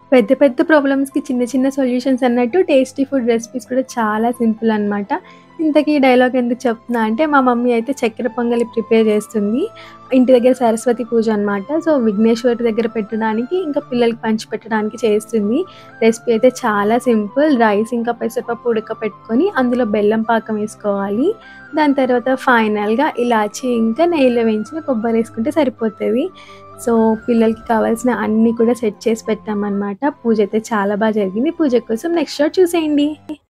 పెద్ద పెద్ద ప్రాబ్లమ్స్‌కి చిన్న చిన్న సొల్యూషన్స్ అన్నట్టు టేస్టీ ఫుడ్ రెసిపీస్ కూడా చాలా సింపుల్ అనమాట. ఇంతకీ ఈ డైలాగ్ ఎందుకు చెప్తున్నా అంటే మా మమ్మీ అయితే చక్కెర పొంగలి ప్రిపేర్ చేస్తుంది. ఇంటి దగ్గర సరస్వతి పూజ అనమాట. సో, విఘ్నేశ్వరుడి దగ్గర పెట్టడానికి, ఇంకా పిల్లలకి పంచిపెట్టడానికి చేస్తుంది. రెసిపీ అయితే చాలా సింపుల్. రైస్ ఇంకా పెసరపప్పు ఉడకపెట్టుకొని అందులో బెల్లం పాకం వేసుకోవాలి. దాని తర్వాత ఫైనల్‌గా ఇలాచీ ఇంకా నెయ్యిలో వేయించిన కొబ్బరేసుకుంటే సరిపోతది. సో, పిల్లలకి కావాల్సిన అన్నీ కూడా సెట్ చేసి పెట్టామనమాట. పూజ అయితే చాలా బా జరిగింది. పూజ కోసం నెక్స్ట్ షాట్ చూసేయండి.